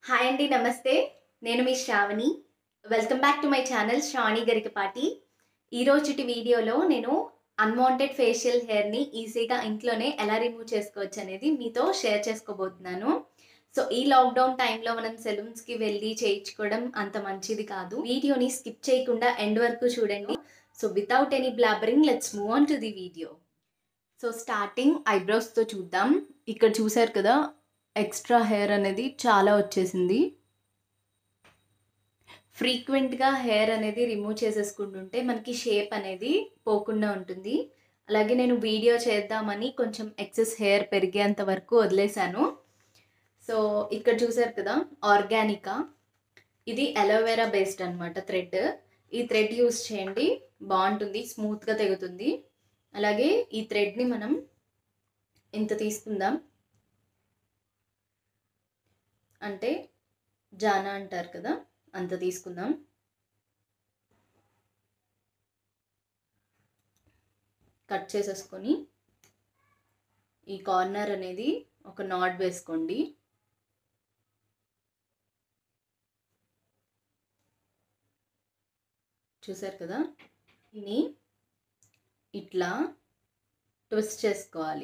hi అండి నమస్తే నేను మీ Sravani welcome back to my channel Sravani Garikapati ఈరోజుటి వీడియోలో నేను అన్వాంటెడ్ ఫేషియల్ హెయిర్ని ఈజీగా ఇంట్లోనే ఎలా రిమూవ్ చేసుకోవచ్చు అనేది మీతో షేర్ చేసుకోబోతున్నాను సో ఈ లాక్డౌన్ టైంలో మనం సెలూన్స్కి వెళ్ళి చేయించుకోవడం అంత మంచిది కాదు వీడియోని స్కిప్ చేయకుండా ఎండ్ వరకు చూడండి so without any blabbering let's move on to the video so starting ఐబ్రోస్తో చూద్దాం ఇక్కడ చూసారు కదా ఎక్స్ట్రా హెయిర్ అనేది చాలా వచ్చేసింది ఫ్రీక్వెంట్గా హెయిర్ అనేది రిమూవ్ చేసేసుకుంటుంటే మనకి షేప్ అనేది పోకుండా ఉంటుంది అలాగే నేను వీడియో చేద్దామని కొంచెం ఎక్సెస్ హెయిర్ పెరిగేంత వరకు వదిలేశాను సో ఇక్కడ చూసారు కదా ఆర్గానికా ఇది అలోవెరా బేస్డ్ అనమాట థ్రెడ్ ఈ థ్రెడ్ యూస్ చేయండి బాగుంటుంది స్మూత్గా తెగుతుంది అలాగే ఈ థ్రెడ్ని మనం ఇంత తీసుకుందాం అంటే జానా అంటారు కదా అంత తీసుకుందాం కట్ చేసేసుకొని ఈ కార్నర్ అనేది ఒక నాట్ వేసుకోండి చూసారు కదా దీన్ని ఇట్లా ట్విస్ట్ చేసుకోవాలి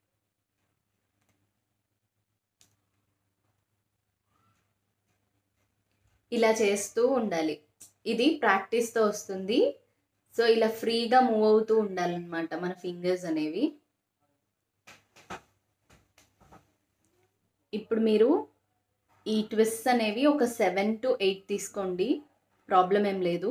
ఇలా చేస్తూ ఉండాలి ఇది ప్రాక్టీస్తో వస్తుంది సో ఇలా ఫ్రీగా మూవ్ అవుతూ ఉండాలన్నమాట మన ఫింగర్స్ అనేవి ఇప్పుడు మీరు ఈ ట్విస్ట్ అనేవి ఒక సెవెన్ టు ఎయిట్ తీసుకోండి ప్రాబ్లం ఏం లేదు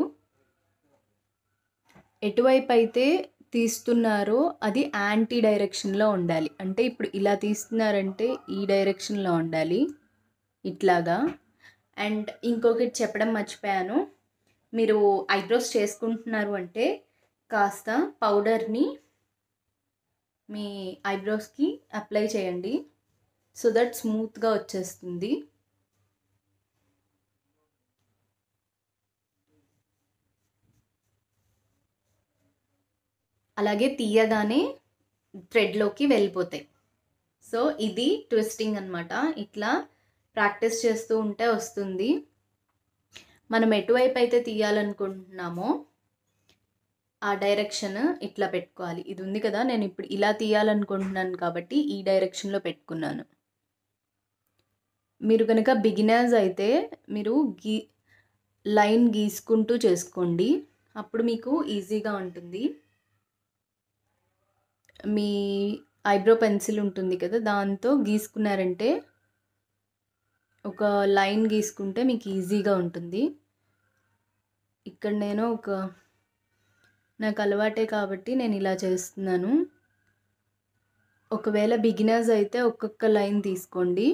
ఎటువైపు అయితే తీస్తున్నారో అది యాంటీ డైరెక్షన్లో ఉండాలి అంటే ఇప్పుడు ఇలా తీస్తున్నారంటే ఈ డైరెక్షన్లో ఉండాలి ఇట్లాగా అండ్ ఇంకొకటి చెప్పడం మర్చిపోయాను మీరు ఐబ్రోస్ చేసుకుంటున్నారు అంటే కాస్త పౌడర్ని మీ ఐబ్రోస్కి అప్లై చేయండి సో దట్ స్మూత్గా వచ్చేస్తుంది అలాగే తీయగానే థ్రెడ్లోకి వెళ్ళిపోతాయి సో ఇది ట్విస్టింగ్ అనమాట ఇట్లా ప్రాక్టీస్ చేస్తూ ఉంటే వస్తుంది మనం ఎటువైపు అయితే తీయాలనుకుంటున్నామో ఆ డైరెక్షన్ ఇట్లా పెట్టుకోవాలి ఇది ఉంది కదా నేను ఇప్పుడు ఇలా తీయాలనుకుంటున్నాను కాబట్టి ఈ డైరెక్షన్లో పెట్టుకున్నాను మీరు కనుక బిగినర్స్ అయితే మీరు గీ లైన్ గీసుకుంటూ చేసుకోండి అప్పుడు మీకు ఈజీగా ఉంటుంది మీ ఐబ్రో పెన్సిల్ ఉంటుంది కదా దాంతో గీసుకున్నారంటే ఒక లైన్ గీసుకుంటే మీకు ఈజీగా ఉంటుంది ఇక్కడ నేను ఒక నాకు అలవాటే కాబట్టి నేను ఇలా చేస్తున్నాను ఒకవేళ బిగినర్స్ అయితే ఒక్కొక్క లైన్ తీసుకోండి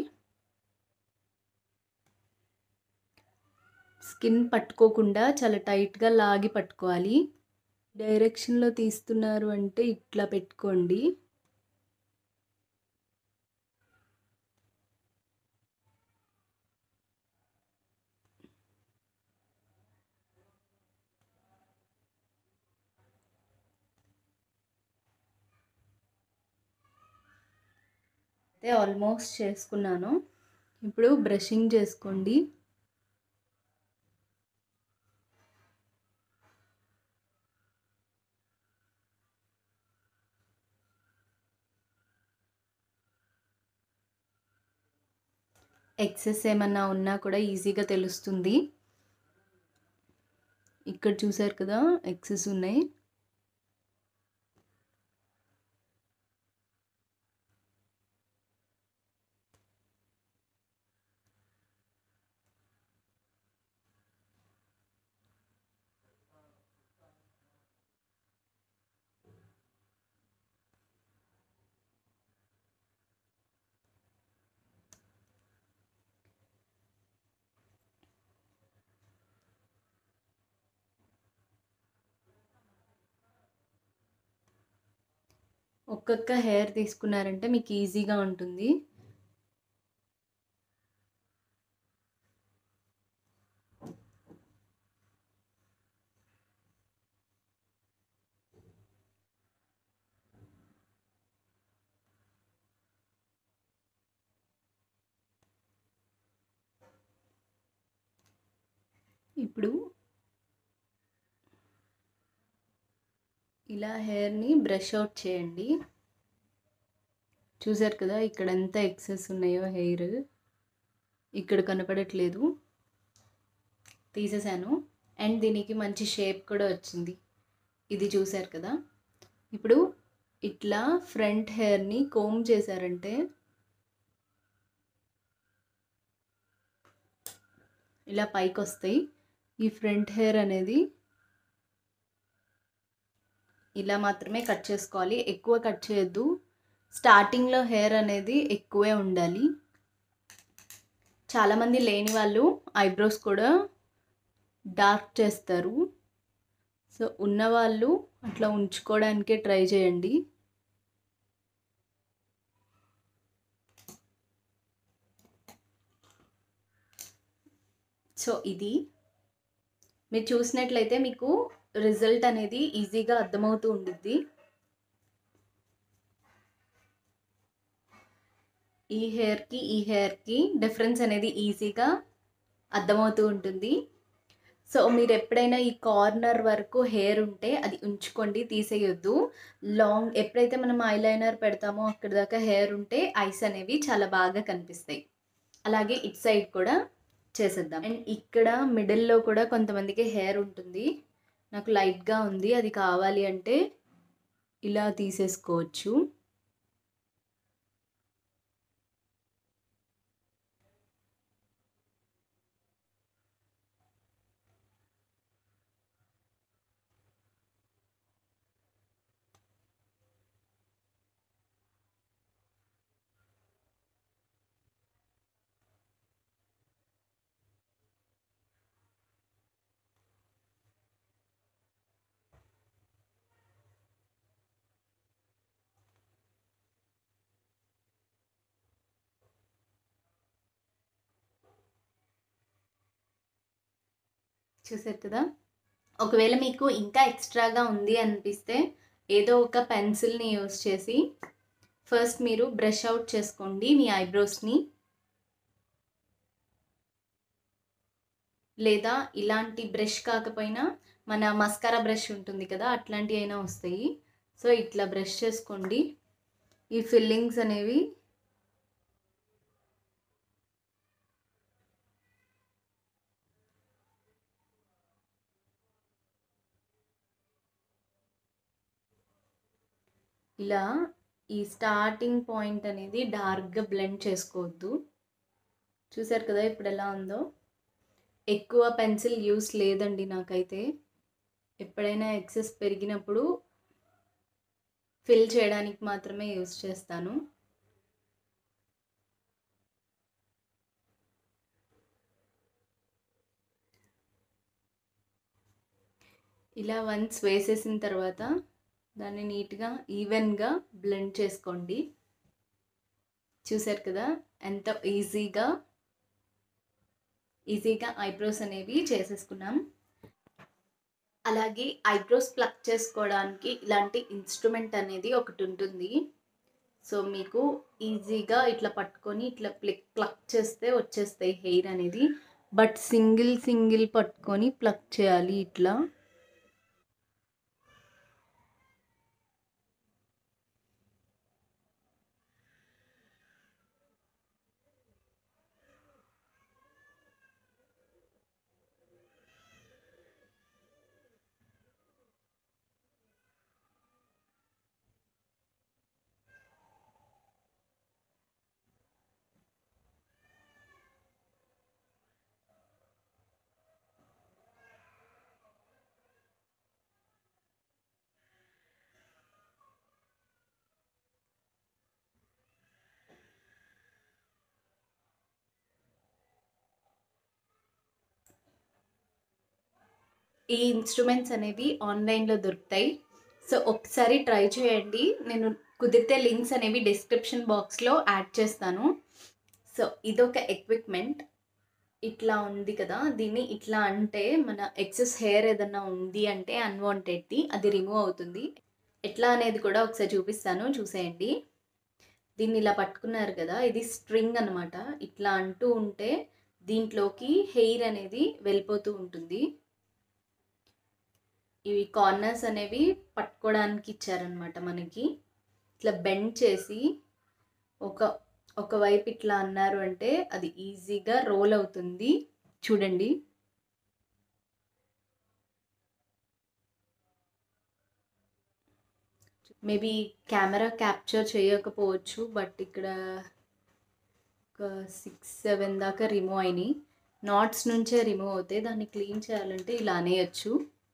స్కిన్ పట్టుకోకుండా చాలా టైట్గా లాగి పట్టుకోవాలి డైరెక్షన్లో తీస్తున్నారు అంటే ఇట్లా పెట్టుకోండి అయితే ఆల్మోస్ట్ చేసుకున్నాను ఇప్పుడు బ్రషింగ్ చేసుకోండి ఎక్సెస్ ఏమన్నా ఉన్నా కూడా ఈజీగా తెలుస్తుంది ఇక్కడ చూసారు కదా ఎక్సెస్ ఉన్నాయి ఒక్కొక్క హెయిర్ తీసుకున్నారంటే మీకు ఈజీగా ఉంటుంది ఇప్పుడు ఇలా హెయిర్ని బ్రష్ అవుట్ చేయండి చూసారు కదా ఇక్కడ ఎంత ఎక్సెస్ ఉన్నాయో హెయిర్ ఇక్కడ కనపడట్లేదు తీసేసాను అండ్ దీనికి మంచి షేప్ కూడా వచ్చింది ఇది చూసారు కదా ఇప్పుడు ఇట్లా ఫ్రంట్ హెయిర్ని కోమ్ చేశారంటే ఇలా పైకి వస్తాయి ఈ ఫ్రంట్ హెయిర్ అనేది ఇలా మాత్రమే కట్ చేసుకోవాలి ఎక్కువ కట్ చేయొద్దు స్టార్టింగ్లో హెయిర్ అనేది ఎక్కువే ఉండాలి చాలామంది లేని వాళ్ళు ఐబ్రోస్ కూడా డార్క్ చేస్తారు సో ఉన్నవాళ్ళు అట్లా ఉంచుకోవడానికే ట్రై చేయండి సో ఇది మీరు చూసినట్లయితే మీకు రిజల్ట్ అనేది ఈజీగా అర్థమవుతూ ఉండిద్ది ఈ హెయిర్కి ఈ హెయిర్కి డిఫరెన్స్ అనేది ఈజీగా అర్థమవుతూ ఉంటుంది సో మీరు ఎప్పుడైనా ఈ కార్నర్ వరకు హెయిర్ ఉంటే అది ఉంచుకోండి తీసేయొద్దు లాంగ్ ఎప్పుడైతే మనం ఐలైనర్ పెడతామో అక్కడ దాకా హెయిర్ ఉంటే ఐస్ అనేవి చాలా బాగా కనిపిస్తాయి అలాగే ఇట్ సైడ్ కూడా చేసేద్దాం అండ్ ఇక్కడ మిడిల్లో కూడా కొంతమందికి హెయిర్ ఉంటుంది నాకు లైట్గా ఉంది అది కావాలి అంటే ఇలా తీసేసుకోవచ్చు చూసారు కదా ఒకవేళ మీకు ఇంకా ఎక్స్ట్రాగా ఉంది అనిపిస్తే ఏదో ఒక పెన్సిల్ని యూస్ చేసి ఫస్ట్ మీరు బ్రష్ అవుట్ చేసుకోండి మీ ఐబ్రోస్ని లేదా ఇలాంటి బ్రష్ కాకపోయినా మన మస్కారా బ్రష్ ఉంటుంది కదా అట్లాంటివి అయినా వస్తాయి సో ఇట్లా బ్రష్ చేసుకోండి ఈ ఫిల్లింగ్స్ అనేవి ఇలా ఈ స్టార్టింగ్ పాయింట్ అనేది డార్క్గా బ్లెండ్ చేసుకోవద్దు చూసారు కదా ఇప్పుడు ఎలా ఉందో ఎక్కువ పెన్సిల్ యూస్ లేదండి నాకైతే ఎప్పుడైనా ఎక్సెస్ పెరిగినప్పుడు ఫిల్ చేయడానికి మాత్రమే యూస్ చేస్తాను ఇలా వన్స్ వేసేసిన తర్వాత దాన్ని నీట్గా ఈవెన్గా బ్లెండ్ చేసుకోండి చూసారు కదా ఎంత ఈజీగా ఈజీగా ఐబ్రోస్ అనేవి చేసేసుకున్నాం అలాగే ఐబ్రోస్ ప్లక్ చేసుకోవడానికి ఇలాంటి ఇన్స్ట్రుమెంట్ అనేది ఒకటి ఉంటుంది సో మీకు ఈజీగా ఇట్లా పట్టుకొని ఇట్లా ప్లక్ ప్లక్ చేస్తే వచ్చేస్తాయి హెయిర్ అనేది బట్ సింగిల్ సింగిల్ పట్టుకొని ప్లక్ చేయాలి ఇట్లా ఈ ఇన్స్ట్రుమెంట్స్ అనేవి ఆన్లైన్లో దొరుకుతాయి సో ఒకసారి ట్రై చేయండి నేను కుదిరితే లింక్స్ అనేవి డిస్క్రిప్షన్ బాక్స్లో యాడ్ చేస్తాను సో ఇదొక ఎక్విప్మెంట్ ఇట్లా ఉంది కదా దీన్ని ఇట్లా అంటే మన ఎక్సెస్ హెయిర్ ఏదన్నా ఉంది అంటే అన్వాంటెడ్ది అది రిమూవ్ అవుతుంది ఎట్లా అనేది కూడా ఒకసారి చూపిస్తాను చూసేయండి దీన్ని ఇలా పట్టుకున్నారు కదా ఇది స్ట్రింగ్ అనమాట ఇట్లా అంటూ ఉంటే దీంట్లోకి హెయిర్ అనేది వెళ్ళిపోతూ ఉంటుంది ఇవి కార్నర్స్ అనేవి పట్టుకోవడానికి ఇచ్చారనమాట మనకి ఇట్లా బెండ్ చేసి ఒక ఒకవైపు ఇట్లా అన్నారు అంటే అది ఈజీగా రోల్ అవుతుంది చూడండి మేబీ కెమెరా క్యాప్చర్ చేయకపోవచ్చు బట్ ఇక్కడ ఒక సిక్స్ సెవెన్ దాకా రిమూవ్ అయినాయి నాట్స్ నుంచే రిమూవ్ అవుతాయి దాన్ని క్లీన్ చేయాలంటే ఇలా అనేయచ్చు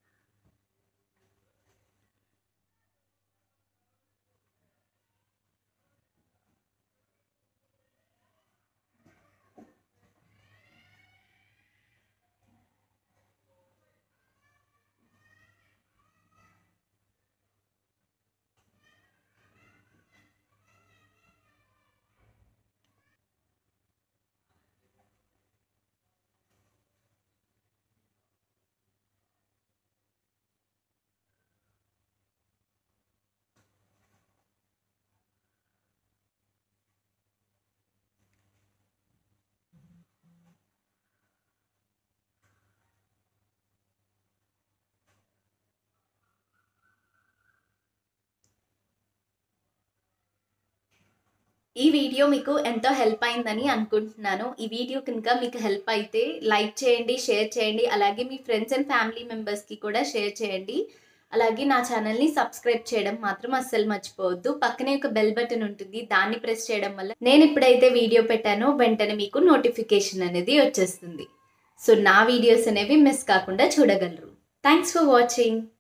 ఈ వీడియో మీకు ఎంతో హెల్ప్ అయిందని అనుకుంటున్నాను ఈ వీడియో కనుక మీకు హెల్ప్ అయితే లైక్ చేయండి షేర్ చేయండి అలాగే మీ ఫ్రెండ్స్ అండ్ ఫ్యామిలీ మెంబర్స్కి కూడా షేర్ చేయండి అలాగే నా ఛానల్ని సబ్స్క్రైబ్ చేయడం మాత్రం అస్సలు మర్చిపోవద్దు పక్కనే ఒక బెల్ బటన్ ఉంటుంది దాన్ని ప్రెస్ చేయడం వల్ల నేను ఎప్పుడైతే వీడియో పెట్టానో వెంటనే మీకు నోటిఫికేషన్ అనేది వచ్చేస్తుంది సో నా వీడియోస్ అనేవి మిస్ కాకుండా చూడగలరు థ్యాంక్స్ ఫర్ వాచింగ్